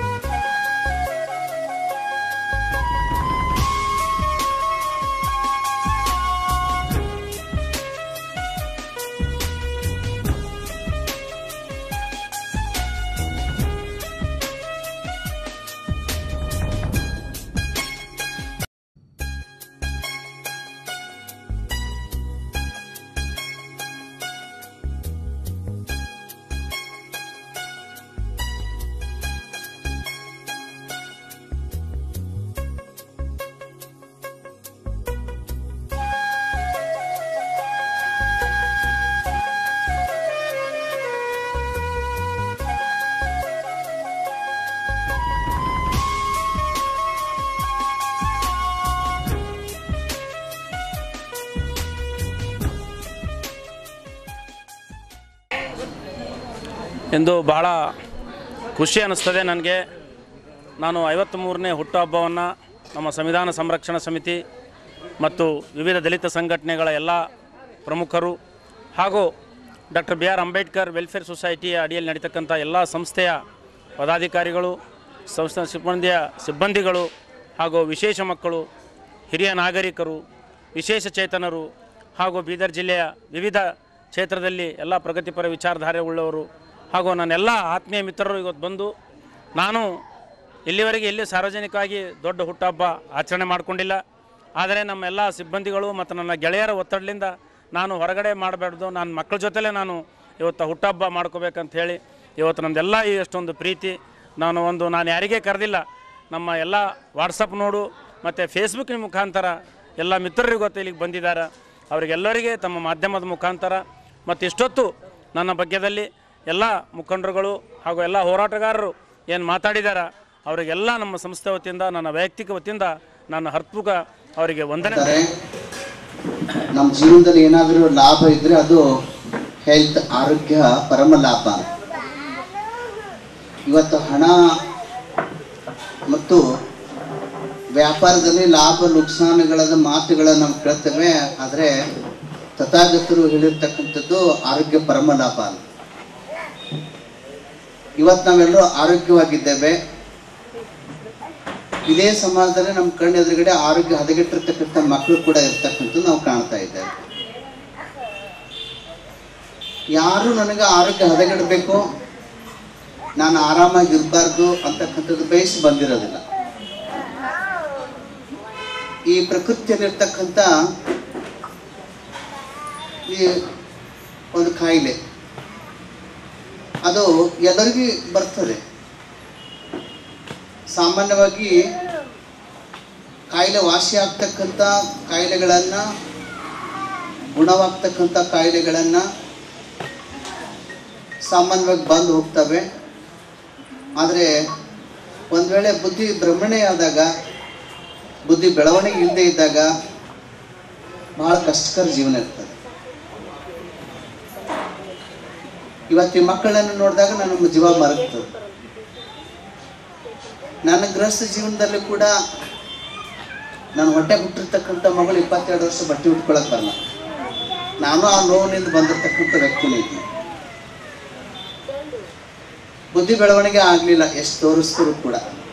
ಎಂದು ಬಹಳ ಖುಷಿ ಅನ್ನಿಸ್ತದೆ ನನಗೆ ನಾನು ಐವತ್ತ್ಮೂರನೇ ಹುಟ್ಟುಹಬ್ಬವನ್ನು ನಮ್ಮ ಸಂವಿಧಾನ ಸಂರಕ್ಷಣಾ ಸಮಿತಿ ಮತ್ತು ವಿವಿಧ ದಲಿತ ಸಂಘಟನೆಗಳ ಎಲ್ಲ ಪ್ರಮುಖರು ಹಾಗೂ doctor B R Ambedkar welfare ಸೊಸೈಟಿಯ ಅಡಿಯಲ್ಲಿ ನಡೀತಕ್ಕಂಥ ಎಲ್ಲ ಸಂಸ್ಥೆಯ ಪದಾಧಿಕಾರಿಗಳು ಸಂಸ್ಥೆ ಸಿಬ್ಬಂದಿಯ ಸಿಬ್ಬಂದಿಗಳು ಹಾಗೂ ವಿಶೇಷ ಮಕ್ಕಳು ಹಿರಿಯ ನಾಗರಿಕರು ವಿಶೇಷ ಚೇತನರು ಹಾಗೂ ಬೀದರ್ ಜಿಲ್ಲೆಯ ವಿವಿಧ ಕ್ಷೇತ್ರದಲ್ಲಿ ಎಲ್ಲ ಪ್ರಗತಿಪರ ವಿಚಾರಧಾರೆ ಉಳ್ಳವರು ಹಾಗೂ ನನ್ನೆಲ್ಲ ಆತ್ಮೀಯ ಮಿತ್ರರು ಇವತ್ತು ಬಂದು ನಾನು ಇಲ್ಲಿವರೆಗೆ ಎಲ್ಲಿ ಸಾರ್ವಜನಿಕವಾಗಿ ದೊಡ್ಡ ಹುಟ್ಟುಹಬ್ಬ ಆಚರಣೆ ಮಾಡಿಕೊಂಡಿಲ್ಲ ಆದರೆ ನಮ್ಮೆಲ್ಲ ಸಿಬ್ಬಂದಿಗಳು ಮತ್ತು ನನ್ನ ಗೆಳೆಯರ ಒತ್ತಡದಿಂದ ನಾನು ಹೊರಗಡೆ ಮಾಡಬಾರ್ದು ನನ್ನ ಮಕ್ಕಳ ಜೊತೆಲೇ ನಾನು ಇವತ್ತು ಹುಟ್ಟುಹಬ್ಬ ಮಾಡ್ಕೋಬೇಕಂತ ಹೇಳಿ ಇವತ್ತು ನಮ್ಮದೆಲ್ಲ ಈ ಅಷ್ಟೊಂದು ಪ್ರೀತಿ ನಾನು ಒಂದು ನಾನು ಯಾರಿಗೇ ಕರೆದಿಲ್ಲ ನಮ್ಮ ಎಲ್ಲ ವಾಟ್ಸಪ್ ನೋಡು ಮತ್ತು ಫೇಸ್ಬುಕ್ನ ಮುಖಾಂತರ ಎಲ್ಲ ಮಿತ್ರರಿಗೆ ಗೊತ್ತು ಇಲ್ಲಿಗೆ ಬಂದಿದ್ದಾರೆ ಅವರಿಗೆಲ್ಲರಿಗೆ ತಮ್ಮ ಮಾಧ್ಯಮದ ಮುಖಾಂತರ ಮತ್ತು ಇಷ್ಟೊತ್ತು ನನ್ನ ಬಗ್ಗೆದಲ್ಲಿ ಎಲ್ಲ ಮುಖಂಡರುಗಳು ಹಾಗೂ ಎಲ್ಲ ಹೋರಾಟಗಾರರು ಏನು ಮಾತಾಡಿದಾರ ಅವರಿಗೆಲ್ಲ ನಮ್ಮ ಸಂಸ್ಥೆ ವತಿಯಿಂದ ನನ್ನ ವೈಯಕ್ತಿಕ ವತಿಯಿಂದ ನನ್ನ ಹರ್ಪುಗ ಅವರಿಗೆ ವಂದನೆ ನಮ್ಮ ಜೀವನದಲ್ಲಿ ಏನಾದರೂ ಲಾಭ ಇದ್ರೆ ಅದು ಹೆಲ್ತ್ ಆರೋಗ್ಯ ಪರಮ ಲಾಭ ಇವತ್ತು ಹಣ ಮತ್ತು ವ್ಯಾಪಾರದಲ್ಲಿ ಲಾಭ ನುಕ್ಸಾನುಗಳ ಮಾತುಗಳನ್ನು ನಾವು ಕೇಳ್ತೇವೆ ಆದರೆ ತಥಾಗತರು ಹೇಳಿರ್ತಕ್ಕಂಥದ್ದು ಆರೋಗ್ಯ ಪರಮ ಲಾಭ ಅಂತ ಇವತ್ತು ನಾವೆಲ್ಲರೂ ಆರೋಗ್ಯವಾಗಿದ್ದೇವೆ ಇದೇ ಸಮಾಜದಲ್ಲಿ ನಮ್ಮ ಕಣ್ಣು ಎದುರುಗಡೆ ಆರೋಗ್ಯ ಹದಗೆಟ್ಟಿರ್ತಕ್ಕಂಥ ಮಕ್ಕಳು ಕೂಡ ಇರ್ತಕ್ಕಂಥದ್ದು ನಾವು ಕಾಣ್ತಾ ಇದ್ದೇವೆ ಯಾರು ನನಗೆ ಆರೋಗ್ಯ ಹದಗೆಡಬೇಕು ನಾನು ಆರಾಮಾಗಿ ಇರಬಾರ್ದು ಅಂತಕ್ಕಂಥದ್ದು ಬಯಸಿ ಬಂದಿರೋದಿಲ್ಲ ಈ ಪ್ರಕೃತಿಯಲ್ಲಿರ್ತಕ್ಕಂಥ ಈ ಒಂದು ಕಾಯಿಲೆ ಅದು ಎಲ್ಲರಿಗೂ ಬರ್ತದೆ ಸಾಮಾನ್ಯವಾಗಿ ಕಾಯಿಲೆ ವಾಸಿ ಆಗ್ತಕ್ಕಂಥ ಕಾಯಿಲೆಗಳನ್ನು ಗುಣವಾಗ್ತಕ್ಕಂಥ ಕಾಯಿಲೆಗಳನ್ನು ಸಾಮಾನ್ಯವಾಗಿ ಬಂದು ಹೋಗ್ತವೆ ಆದರೆ ಒಂದು ವೇಳೆ ಬುದ್ಧಿ ಭ್ರಮಣೆ ಆದಾಗ ಬುದ್ಧಿ ಬೆಳವಣಿಗೆ ಇಲ್ಲದೆ ಇದ್ದಾಗ ಬಹಳ ಕಷ್ಟಕರ ಜೀವನ ಇರ್ತದೆ ಇವತ್ತು ಈ ಮಕ್ಕಳನ್ನು ನೋಡಿದಾಗ ನನ್ನ ಜೀವ ಮರಗ್ತದೆ ನನ್ನ ಗೃಹಸ್ಥ ಜೀವನದಲ್ಲಿ ಕೂಡ ನಾನು ಹೊಟ್ಟೆ ಹುಟ್ಟಿರ್ತಕ್ಕಂಥ ಮಗಳು ಇಪ್ಪತ್ತೆರಡು ವರ್ಷ ಬಟ್ಟೆ ಉಟ್ಕೊಳಕ್ ಬರಲ್ಲ ನಾನು ಆ ನೋವಿನಿಂದ ಬಂದಿರತಕ್ಕಂಥ ವ್ಯಕ್ತಿನೇ ಇದ್ದೀನಿ ಬುದ್ಧಿ ಬೆಳವಣಿಗೆ ಆಗಲಿಲ್ಲ ಎಷ್ಟು ತೋರಿಸಿದ್ರು ಕೂಡ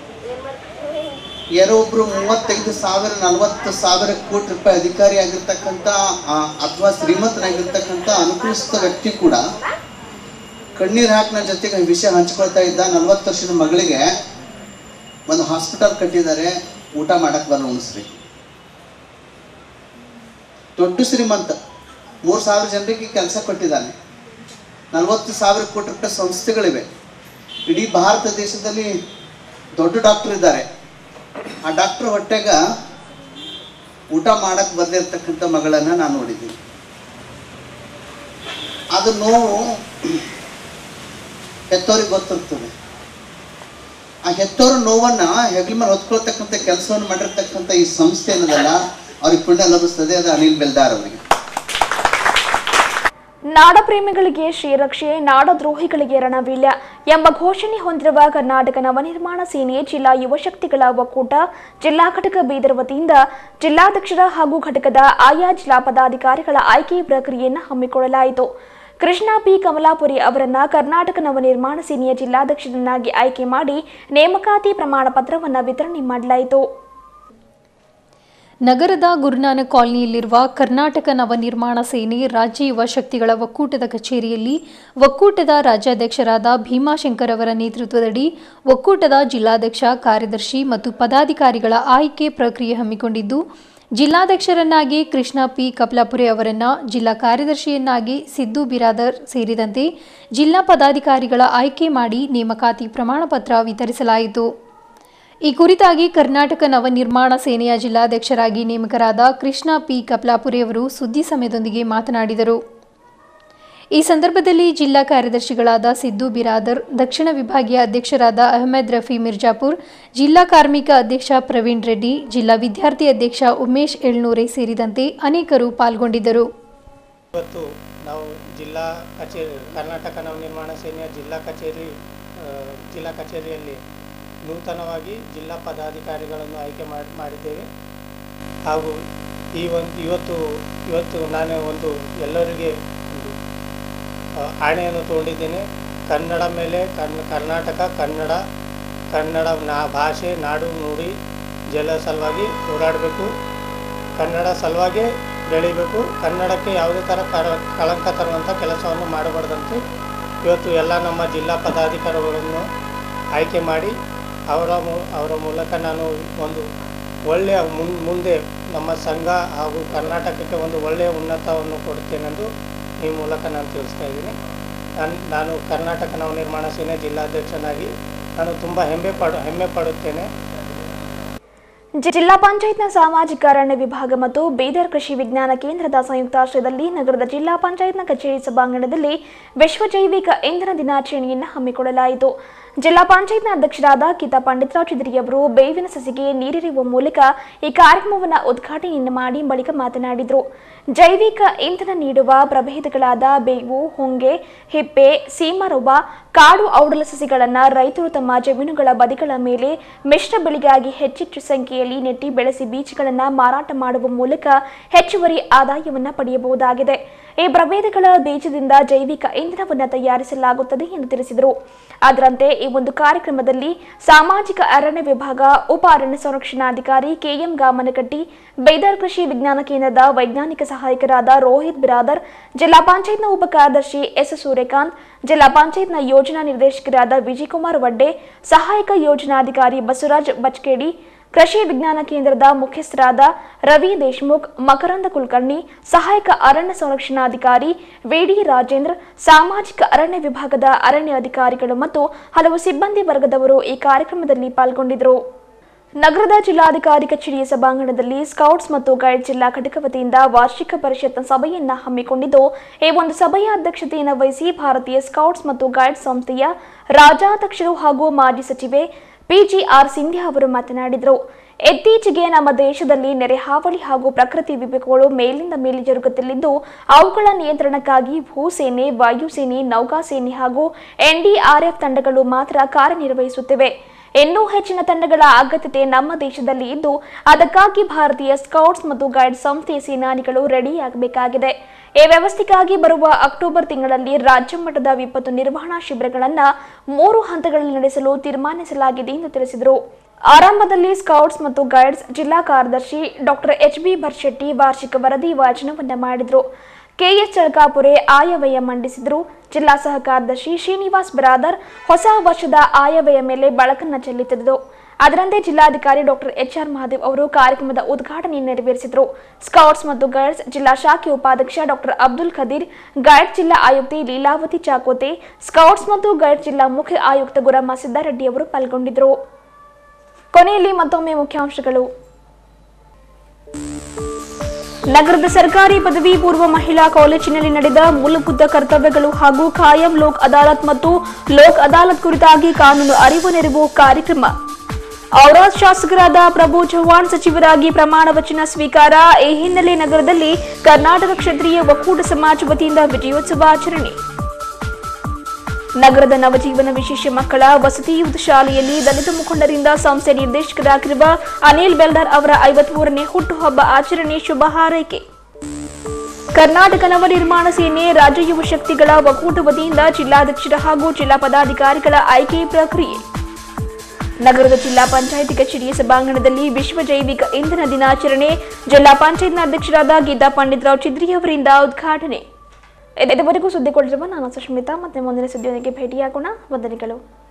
ಯಾರೋ ಒಬ್ರು ಮೂವತ್ತೈದು ಸಾವಿರ ನಲವತ್ತು ಸಾವಿರ ಕೋಟಿ ರೂಪಾಯಿ ಅಧಿಕಾರಿ ಆಗಿರ್ತಕ್ಕಂಥ ಅಥವಾ ಶ್ರೀಮಂತನಾಗಿರ್ತಕ್ಕಂಥ ಅನುಕೂಲಿಸಿದ ವ್ಯಕ್ತಿ ಕೂಡ ಕಣ್ಣೀರು ಹಾಕಿ ನನ್ನ ಜೊತೆಗೆ ವಿಷಯ ಹಂಚ್ಕೊಳ್ತಾ ಇದ್ದ ನಲವತ್ತು ವರ್ಷದ ಮಗಳಿಗೆ ಒಂದು ಹಾಸ್ಪಿಟಲ್ ಕಟ್ಟಿದ್ದಾರೆ ಊಟ ಮಾಡಕ್ ಬರಲ್ಲ ಉಣಿಸ್ರಿ ದೊಡ್ಡ ಶ್ರೀಮಂತ ಮೂರು ಸಾವಿರ ಜನರಿಗೆ ಕೆಲಸ ಕೊಟ್ಟಿದ್ದಾನೆ ನಲವತ್ತು ಸಾವಿರ ಕೋಟಿ ರೂಪಾಯಿ ಸಂಸ್ಥೆಗಳಿವೆ ಇಡೀ ಭಾರತ ದೇಶದಲ್ಲಿ ದೊಡ್ಡ ಡಾಕ್ಟರ್ ಇದ್ದಾರೆ ಆ ಡಾಕ್ಟರ್ ಹೊಟ್ಟೆಗ ಊಟ ಮಾಡಕ್ ಬಂದಿರತಕ್ಕಂಥ ಮಗಳನ್ನ ನಾನು ನೋಡಿದ್ದೀನಿ ಅದು ನೋವು ಹೆತ್ತೋರಿಗೆ ಗೊತ್ತಿರ್ತದೆ ಆ ಹೆತ್ತೋರ ನೋವನ್ನ ಹೆಗಲ ಮೇಲೆ ಹೊತ್ಕೊಳ್ತಕ್ಕಂಥ ಕೆಲಸವನ್ನು ಮಾಡಿರ್ತಕ್ಕಂಥ ಈ ಸಂಸ್ಥೆ ಏನದಲ್ಲ ಅವ್ರಿಗೆ ಪುಣ್ಯ ಲಭಿಸ್ತದೆ ಅದು ಅನಿಲ್ ಬೆಲ್ದಾರ್ ಅವರಿಗೆ ನಾಡಪ್ರೇಮಿಗಳಿಗೆ ಶ್ರೀರಕ್ಷೆ ನಾಡದ್ರೋಹಿಗಳಿಗೆ ರಣವೀಳ್ಯ ಎಂಬ ಘೋಷಣೆ ಹೊಂದಿರುವ ಕರ್ನಾಟಕ ನವನಿರ್ಮಾಣ ಸೇನೆ ಜಿಲ್ಲಾ ಯುವ ಶಕ್ತಿಗಳ ಒಕ್ಕೂಟ ಜಿಲ್ಲಾ ಘಟಕ ಬೀದರ್ ವತಿಯಿಂದ ಜಿಲ್ಲಾಧ್ಯಕ್ಷರ ಹಾಗೂ ಘಟಕದ ಆಯಾ ಜಿಲ್ಲಾ ಪದಾಧಿಕಾರಿಗಳ ಆಯ್ಕೆ ಪ್ರಕ್ರಿಯೆಯನ್ನು ಹಮ್ಮಿಕೊಳ್ಳಲಾಯಿತು ಕೃಷ್ಣ ಪಿ ಕಮಲಾಪುರಿ ಅವರನ್ನ ಕರ್ನಾಟಕ ನವನಿರ್ಮಾಣ ಸೇನೆಯ ಜಿಲ್ಲಾಧ್ಯಕ್ಷರನ್ನಾಗಿ ಆಯ್ಕೆ ಮಾಡಿ ನೇಮಕಾತಿ ಪ್ರಮಾಣ ಪತ್ರವನ್ನು ವಿತರಣೆ ಮಾಡಲಾಯಿತು ನಗರದ ಗುರುನಾನಕ್ ಕಾಲನಿಯಲ್ಲಿರುವ ಕರ್ನಾಟಕ ನವನಿರ್ಮಾಣ ಸೇನೆ ರಾಜ್ಯ ಯುವ ಶಕ್ತಿಗಳ ಒಕ್ಕೂಟದ ಕಚೇರಿಯಲ್ಲಿ ಒಕ್ಕೂಟದ ರಾಜ್ಯಾಧ್ಯಕ್ಷರಾದ ಭೀಮಾಶಂಕರ್ ಅವರ ನೇತೃತ್ವದಡಿ ಒಕ್ಕೂಟದ ಜಿಲ್ಲಾಧ್ಯಕ್ಷ ಕಾರ್ಯದರ್ಶಿ ಮತ್ತು ಪದಾಧಿಕಾರಿಗಳ ಆಯ್ಕೆ ಪ್ರಕ್ರಿಯೆ ಹಮ್ಮಿಕೊಂಡಿದ್ದು ಜಿಲ್ಲಾಧ್ಯಕ್ಷರನ್ನಾಗಿ ಕೃಷ್ಣ ಪಿ ಕಪ್ಲಾಪುರೆ ಅವರನ್ನ ಜಿಲ್ಲಾ ಕಾರ್ಯದರ್ಶಿಯನ್ನಾಗಿ ಸಿದ್ದು ಬಿರಾದರ್ ಸೇರಿದಂತೆ ಜಿಲ್ಲಾ ಪದಾಧಿಕಾರಿಗಳ ಆಯ್ಕೆ ಮಾಡಿ ನೇಮಕಾತಿ ಪ್ರಮಾಣಪತ್ರ ವಿತರಿಸಲಾಯಿತು ಈ ಕುರಿತಾಗಿ ಕರ್ನಾಟಕ ನವನಿರ್ಮಾಣ ಸೇನೆಯ ಜಿಲ್ಲಾಧ್ಯಕ್ಷರಾಗಿ ನೇಮಕರಾದ ಕೃಷ್ಣ ಪಿ ಕಪ್ಲಾಪುರಿ ಅವರು ಸುದ್ದಿ ಸಮಯದೊಂದಿಗೆ ಮಾತನಾಡಿದರು ಈ ಸಂದರ್ಭದಲ್ಲಿ ಜಿಲ್ಲಾ ಕಾರ್ಯದರ್ಶಿಗಳಾದ ಸಿದ್ದು ಬಿರಾದರ್ ದಕ್ಷಿಣ ವಿಭಾಗೀಯ ಅಧ್ಯಕ್ಷರಾದ ಅಹಮದ್ ರಫಿ ಮಿರ್ಜಾಪುರ್ ಜಿಲ್ಲಾ ಕಾರ್ಮಿಕ ಅಧ್ಯಕ್ಷ ಪ್ರವೀಣ್ ರೆಡ್ಡಿ ಜಿಲ್ಲಾ ವಿದ್ಯಾರ್ಥಿ ಅಧ್ಯಕ್ಷ ಉಮೇಶ್ ಎಳ್ನೂರೆ ಸೇರಿದಂತೆ ಅನೇಕರು ಪಾಲ್ಗೊಂಡಿದ್ದರು ಇವತ್ತು ನಾವು ಜಿಲ್ಲಾ ಕಚೇರಿ ಕರ್ನಾಟಕ ನವನಿರ್ಮಾಣ ಸೇನೆಯ ಜಿಲ್ಲಾ ಕಚೇರಿ ಆ, ಜಿಲ್ಲಾ ಕಚೇರಿಯಲ್ಲಿ ನೂತನವಾಗಿ ಜಿಲ್ಲಾ ಪದಾಧಿಕಾರಿಗಳನ್ನು ಆಯ್ಕೆ ಮಾಡಿ ಮಾಡಿದ್ದೇವೆ ಹಾಗೂ ಈ ಒಂದು ಇವತ್ತು ಇವತ್ತು ನಾನು ಒಂದು ಎಲ್ಲರಿಗೆ ಒಂದು ಆ, ಆಣೆಯನ್ನು ತಗೊಂಡಿದ್ದೇನೆ ಕನ್ನಡ ಮೇಲೆ ಕನ್ ಕರ್ನಾಟಕ ಕನ್ನಡ ಕನ್ನಡ ನಾ ಭಾಷೆ ನಾಡು ನುಡಿ ಜಲ ಸಲುವಾಗಿ ಹೋರಾಡಬೇಕು ಕನ್ನಡ ಸಲುವಾಗಿ ಬೆಳಿಬೇಕು ಕನ್ನಡಕ್ಕೆ ಯಾವುದೇ ಥರ ಕರ ಕಳಂಕ ತರುವಂಥ ಕೆಲಸವನ್ನು ಮಾಡಬಾರ್ದಂತೆ ಇವತ್ತು ಎಲ್ಲ ನಮ್ಮ ಜಿಲ್ಲಾ ಪದಾಧಿಕಾರಿಗಳನ್ನು ಆಯ್ಕೆ ಮಾಡಿ ಅವರ ಮೂ ಅವರ ಮೂಲಕ ನಾನು ಒಂದು ಒಳ್ಳೆಯ ಮುನ್ ಮುಂದೆ ನಮ್ಮ ಸಂಘ ಹಾಗೂ ಕರ್ನಾಟಕಕ್ಕೆ ಒಂದು ಒಳ್ಳೆಯ ಉನ್ನತವನ್ನು ಕೊಡುತ್ತೇನೆಂದು ಈ ಮೂಲಕ ನಾನು ತಿಳಿಸ್ತಾ ಇದ್ದೀನಿ ನಾನು ನಾನು ಕರ್ನಾಟಕ ನವನಿರ್ಮಾಣ ಸೇನೆ ಜಿಲ್ಲಾಧ್ಯಕ್ಷನಾಗಿ ನಾನು ತುಂಬ ಹೆಮ್ಮೆ ಪಡು ಹೆಮ್ಮೆ ಪಡುತ್ತೇನೆ ಜಿಲ್ಲಾ ಪಂಚಾಯತ್ನ ಸಾಮಾಜಿಕ ಅರಣ್ಯ ವಿಭಾಗ ಮತ್ತು ಬೀದರ್ ಕೃಷಿ ವಿಜ್ಞಾನ ಕೇಂದ್ರದ ಸಂಯುಕ್ತಾಶ್ರಯದಲ್ಲಿ ನಗರದ ಜಿಲ್ಲಾ ಪಂಚಾಯತ್ನ ಕಚೇರಿ ಸಭಾಂಗಣದಲ್ಲಿ ವಿಶ್ವ ಜೈವಿಕ ಇಂಧನ ದಿನಾಚರಣೆಯನ್ನು ಹಮ್ಮಿಕೊಳ್ಳಲಾಯಿತು ಜಿಲ್ಲಾ ಪಂಚಾಯತ್ನ ಅಧ್ಯಕ್ಷರಾದ ಗೀತಾ ಪಂಡಿತರಾವ್ ಚಿದ್ರಿಯವರು ಬೇವಿನ ಸಸಿಗೆ ನೀರೆರೆಯುವ ಮೂಲಕ ಈ ಕಾರ್ಯಕ್ರಮವನ್ನು ಉದ್ಘಾಟನೆಯನ್ನು ಮಾಡಿ ಬಳಿಕ ಮಾತನಾಡಿದರು ಜೈವಿಕ ಇಂಧನ ನೀಡುವ ಪ್ರಭೇದಗಳಾದ ಬೇವು ಹೊಂಗೆ ಹಿಪ್ಪೆ ಸೀಮರೊಬ್ಬ ಕಾಡು ಔಡಲ ಸಸಿಗಳನ್ನು ರೈತರು ತಮ್ಮ ಜಮೀನುಗಳ ಬದಿಗಳ ಮೇಲೆ ಮಿಶ್ರ ಬೆಳೆಗಾಗಿ ಹೆಚ್ಚೆಚ್ಚು ಸಂಖ್ಯೆಯಲ್ಲಿ ನೆಟ್ಟಿ ಬೆಳೆಸಿ ಬೀಜಗಳನ್ನು ಮಾರಾಟ ಮಾಡುವ ಮೂಲಕ ಹೆಚ್ಚುವರಿ ಆದಾಯವನ್ನು ಪಡೆಯಬಹುದಾಗಿದೆ ಈ ಪ್ರಭೇದಗಳ ಬೀಜದಿಂದ ಜೈವಿಕ ಇಂಧನವನ್ನು ತಯಾರಿಸಲಾಗುತ್ತದೆ ಎಂದು ತಿಳಿಸಿದರು ಅದರಂತೆ ಈ ಒಂದು ಕಾರ್ಯಕ್ರಮದಲ್ಲಿ ಸಾಮಾಜಿಕ ಅರಣ್ಯ ವಿಭಾಗ ಉಪ ಅರಣ್ಯ ಸಂರಕ್ಷಣಾಧಿಕಾರಿ ಕೆಎಂ ಗಾಮನಕಟ್ಟಿ ಬೈದರ್ ಕೃಷಿ ವಿಜ್ಞಾನ ಕೇಂದ್ರದ ವೈಜ್ಞಾನಿಕ ಸಹಾಯಕರಾದ ರೋಹಿತ್ ಬಿರಾದರ್ ಜಿಲ್ಲಾ ಪಂಚಾಯತ್ನ ಉಪ ಕಾರ್ಯದರ್ಶಿ ಎಸ್ ಸೂರ್ಯಕಾಂತ್ ಜಿಲ್ಲಾ ಪಂಚಾಯತ್ನ ಯೋಜನಾ ನಿರ್ದೇಶಕರಾದ ವಿಜಯಕುಮಾರ್ ವಡ್ಡೆ ಸಹಾಯಕ ಯೋಜನಾಧಿಕಾರಿ ಬಸವರಾಜ್ ಬಚ್ಕೇಡಿ ಕೃಷಿ ವಿಜ್ಞಾನ ಕೇಂದ್ರದ ಮುಖ್ಯಸ್ಥರಾದ ರವಿ ದೇಶ್ಮುಖ್ ಮಕರಂದ ಕುಲಕರ್ಣಿ ಸಹಾಯಕ ಅರಣ್ಯ ಸಂರಕ್ಷಣಾಧಿಕಾರಿ ವಿಡಿ ರಾಜೇಂದ್ರ ಸಾಮಾಜಿಕ ಅರಣ್ಯ ವಿಭಾಗದ ಅರಣ್ಯ ಅಧಿಕಾರಿಗಳು ಮತ್ತು ಹಲವು ಸಿಬ್ಬಂದಿ ವರ್ಗದವರು ಈ ಕಾರ್ಯಕ್ರಮದಲ್ಲಿ ಪಾಲ್ಗೊಂಡಿದ್ದರು ನಗರದ ಜಿಲ್ಲಾಧಿಕಾರಿ ಕಚೇರಿಯ ಸಭಾಂಗಣದಲ್ಲಿ ಸ್ಕೌಟ್ಸ್ ಮತ್ತು ಗೈಡ್ ಜಿಲ್ಲಾ ಘಟಕ ವತಿಯಿಂದ ವಾರ್ಷಿಕ ಪರಿಷತ್ನ ಸಭೆಯನ್ನ ಹಮ್ಮಿಕೊಂಡಿದ್ದು ಈ ಒಂದು ಸಭೆಯ ಅಧ್ಯಕ್ಷತೆಯನ್ನು ವಹಿಸಿ ಭಾರತೀಯ ಸ್ಕೌಟ್ಸ್ ಮತ್ತು ಗೈಡ್ ಸಂಸ್ಥೆಯ ರಾಜ್ಯಾಧ್ಯಕ್ಷರು ಹಾಗೂ ಮಾಜಿ ಸಚಿವೆ ಪಿಜಿಆರ್ ಸಿಂಧ್ಯಾ ಅವರು ಮಾತನಾಡಿದರು ಇತ್ತೀಚೆಗೆ ನಮ್ಮ ದೇಶದಲ್ಲಿ ನೆರೆ ಹಾವಳಿ ಹಾಗೂ ಪ್ರಕೃತಿ ವಿಪತ್ತುಗಳು ಮೇಲಿಂದ ಮೇಲೆ ಜರುಗುತ್ತಿದ್ದು ಅವುಗಳ ನಿಯಂತ್ರಣಕ್ಕಾಗಿ ಭೂಸೇನೆ ವಾಯುಸೇನೆ ನೌಕಾಸೇನೆ ಹಾಗೂ ಎನ್ಡಿಆರ್ಎಫ್ ತಂಡಗಳು ಮಾತ್ರ ಕಾರ್ಯನಿರ್ವಹಿಸುತ್ತಿವೆ ಇನ್ನೂ ಹೆಚ್ಚಿನ ತಂಡಗಳ ಅಗತ್ಯತೆ ನಮ್ಮ ದೇಶದಲ್ಲಿ ಇದ್ದು ಅದಕ್ಕಾಗಿ ಭಾರತೀಯ ಸ್ಕೌಟ್ಸ್ ಮತ್ತು ಗೈಡ್ ಸಂಸ್ಥೆಯ ಸೇನಾನಿಗಳು ರೆಡಿಯಾಗಬೇಕಾಗಿದೆ ಈ ವ್ಯವಸ್ಥೆಗಾಗಿ ಬರುವ ಅಕ್ಟೋಬರ್ ತಿಂಗಳಲ್ಲಿ ರಾಜ್ಯ ಮಟ್ಟದ ವಿಪತ್ತು ನಿರ್ವಹಣಾ ಶಿಬಿರಗಳನ್ನು ಮೂರು ಹಂತಗಳಲ್ಲಿ ನಡೆಸಲು ತೀರ್ಮಾನಿಸಲಾಗಿದೆ ಎಂದು ತಿಳಿಸಿದರು ಆರಂಭದಲ್ಲಿ ಸ್ಕೌಟ್ಸ್ ಮತ್ತು ಗೈಡ್ಸ್ ಜಿಲ್ಲಾ ಕಾರ್ಯದರ್ಶಿ ಡಾಕ್ಟರ್ ಎಚ್ ಬಿ ಭರ್ಶೆಟ್ಟಿ ವಾರ್ಷಿಕ ವರದಿ ವಾಚನವನ್ನ ಮಾಡಿದರು ಕೆಎಸ್ ಚಳಕಾಪುರೆ ಆಯವ್ಯಯ ಮಂಡಿಸಿದರು ಜಿಲ್ಲಾ ಸಹ ಕಾರ್ಯದರ್ಶಿ ಶ್ರೀನಿವಾಸ್ ಬ್ರಾದರ್ ಹೊಸ ವರ್ಷದ ಆಯವ್ಯಯ ಮೇಲೆ ಬೆಳಕನ್ನ ಚೆಲ್ಲಿಸಿದರು ಅದರಂತೆ ಜಿಲ್ಲಾಧಿಕಾರಿ ಡಾಕ್ಟರ್ ಎಚ್ ಆರ್ ಮಹಾದೇವ್ ಅವರು ಕಾರ್ಯಕ್ರಮದ ಉದ್ಘಾಟನೆ ನೆರವೇರಿಸಿದರು ಸ್ಕೌಟ್ಸ್ ಮತ್ತು ಗೈಡ್ಸ್ ಜಿಲ್ಲಾ ಶಾಖೆ ಉಪಾಧ್ಯಕ್ಷ ಡಾಕ್ಟರ್ ಅಬ್ದುಲ್ ಖದೀರ್ ಗೈಡ್ ಜಿಲ್ಲಾ ಆಯುಕ್ತೆ ಲೀಲಾವತಿ ಚಾಕೋತೆ ಸ್ಕೌಟ್ಸ್ ಮತ್ತು ಗೈಡ್ ಜಿಲ್ಲಾ ಮುಖ್ಯ ಆಯುಕ್ತ ಗುರಮ್ಮ ಸಿದ್ದಾರೆಡ್ಡಿ ಅವರು ಪಾಲ್ಗೊಂಡಿದ್ದರು ಕೊನೆಯಲ್ಲಿ ಮತ್ತೊಮ್ಮೆ ಮುಖ್ಯಾಂಶಗಳು ನಗರದ ಸರ್ಕಾರಿ ಪದವಿ ಪೂರ್ವ ಮಹಿಳಾ ಕಾಲೇಜಿನಲ್ಲಿ ನಡೆದ ಮೂಲಭೂತ ಕರ್ತವ್ಯಗಳು ಹಾಗೂ ಖಾಯಂ ಲೋಕ್ ಅದಾಲತ್ ಮತ್ತು ಲೋಕ್ ಅದಾಲತ್ ಕುರಿತಾಗಿ ಕಾನೂನು ಅರಿವು ನೆರವು ಕಾರ್ಯಕ್ರಮ ಔರಾದ್ ಶಾಸಕರಾದ ಪ್ರಭು ಚವ್ಹಾಣ್ ಸಚಿವರಾಗಿ ಪ್ರಮಾಣ ವಚನ ಸ್ವೀಕಾರ ಈ ಹಿನ್ನೆಲೆ ನಗರದಲ್ಲಿ ಕರ್ನಾಟಕ ಕ್ಷತ್ರಿಯ ಒಕ್ಕೂಟ ಸಮಾಜ ವತಿಯಿಂದ ವಿಜಯೋತ್ಸವ ಆಚರಣೆ ನಗರದ ನವಜೀವನ ವಿಶೇಷ ಮಕ್ಕಳ ವಸತಿ ಯುವತ ಶಾಲೆಯಲ್ಲಿ ದಲಿತ ಮುಖಂಡರಿಂದ ಸಂಸ್ಥೆ ನಿರ್ದೇಶಕರಾಗಿರುವ ಅನಿಲ್ ಬೆಲ್ದಾರ್ ಅವರ ಐವತ್ಮೂರನೇ ಹುಟ್ಟುಹಬ್ಬ ಆಚರಣೆ ಶುಭ ಹಾರೈಕೆ ಕರ್ನಾಟಕ ನವನಿರ್ಮಾಣ ಸೇನೆ ರಾಜ್ಯ ಯುವ ಶಕ್ತಿಗಳ ಒಕ್ಕೂಟ ವತಿಯಿಂದ ಜಿಲ್ಲಾಧ್ಯಕ್ಷರ ಹಾಗೂ ಜಿಲ್ಲಾ ಪದಾಧಿಕಾರಿಗಳ ಆಯ್ಕೆ ಪ್ರಕ್ರಿಯೆ ನಗರದ ಜಿಲ್ಲಾ ಪಂಚಾಯಿತಿ ಕಚೇರಿಯ ಸಭಾಂಗಣದಲ್ಲಿ ವಿಶ್ವ ಜೈವಿಕ ಇಂಧನ ದಿನಾಚರಣೆ ಜಿಲ್ಲಾ ಪಂಚಾಯತ್ನ ಅಧ್ಯಕ್ಷರಾದ ಗೀತಾ ಪಂಡಿತರಾವ್ ಚಿದ್ರಿ ಅವರಿಂದ ಉದ್ಘಾಟನೆ ಇದುವರೆಗೂ ಸುದ್ದಿ ಕೊಟ್ಟಿರುವ ನಾನು ಸುಷ್ಮಿತಾ ಮತ್ತೆ ಮುಂದಿನ ಸುದ್ದಿಯೊಂದಿಗೆ ಭೇಟಿಯಾಗೋಣ ವಂದನೆಗಳು